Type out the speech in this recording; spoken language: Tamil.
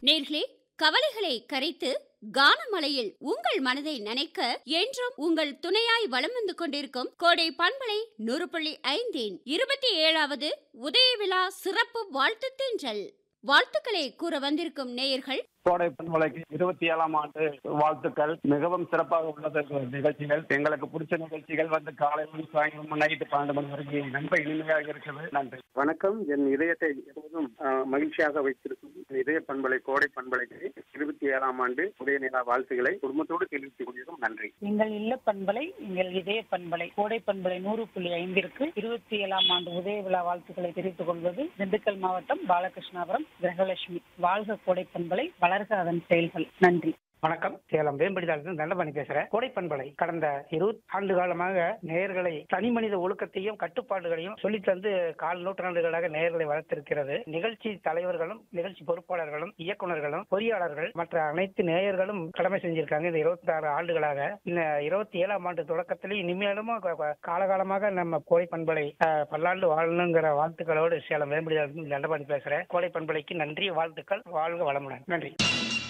நேர்களே கவலைகளை கரைத்து கானமலையில் உங்கள் மனதை நனைக்க என்றும் உங்கள் துணையாய் வலம் வந்து கொண்டிருக்கும் கோடை பண்பலை நூறு புள்ளி ஐந்தின் இருபத்தி ஏழாவது உதய விழா சிறப்பு வாழ்த்து தென்றல் வாழ்த்துக்களை கூற வந்திருக்கும் நேயர்கள் கோடை பண்பலைக்கு இருபத்தி ஏழாம் ஆண்டு வாழ்த்துக்கள் மிகவும் சிறப்பாக உள்ளது இந்த நிகழ்ச்சிகள் எங்களுக்கு பிடிச்ச நிகழ்ச்சிகள் வந்து காலையிலும் சாயங்காலம் நைட்டு பன்னெண்டு மணி வரைக்கும் ரொம்ப இனிமையாக இருக்குது நன்றி வணக்கம் என் இதயத்தை எப்போதும் ஆஹ், மகிழ்ச்சியாக வைத்திருக்கும் இதய பண்பலை கோடை பண்பலைக்கு இருபத்தி ஏழாம் ஆண்டு உதய நிலா வாழ்த்துக்களை குடும்பத்தோடு தெரிவித்துக் கொள்கிறோம் நன்றி எங்கள் இல்ல பண்பலை எங்கள் இதய பண்பலை கோடை பண்பலை நூறு புள்ளி ஐந்திற்கு இருபத்தி ஏழாம் ஆண்டு உதய விழா வாழ்த்துக்களை தெரிவித்துக் கொள்வது திண்டுக்கல் மாவட்டம் பாலகிருஷ்ணாபுரம் கிரகலட்சுமி வாழ்க கோடை பண்பலை வளர்க அதன் செயல்கள் நன்றி வணக்கம் சேலம் வேம்படிதாளத்தில் நல்லபணி பேசுறேன் கோடைப்பண்பலை கடந்த இருபது ஆண்டு காலமாக நேயர்களை தனி மனித ஒழுக்கத்தையும் கட்டுப்பாடுகளையும் சொல்லித் தந்து கால் நூற்றாண்டுகளாக நேயர்களை வளர்த்திருக்கிறது நிகழ்ச்சி தலைவர்களும் நிகழ்ச்சி பொறுப்பாளர்களும் இயக்குனர்களும் பொறியாளர்கள் மற்ற அனைத்து நேயர்களும் கடமை செஞ்சிருக்காங்க இந்த இருபத்தி ஆறு ஆண்டுகளாக இந்த இருபத்தி ஏழாம் ஆண்டு தொடக்கத்திலே இனிமேலும் க- க- காலகாலமாக நம்ம கோடை பண்பலை அஹ், பல்லாண்டு வாழணுங்கிற வாழ்த்துக்களோடு சேலம் வேம்படிதாளத்தில் நல்லபணி பேசுறேன் கோடை பண்பலைக்கு நன்றி வாழ்த்துக்கள் வாழ்க வளமுடன் நன்றி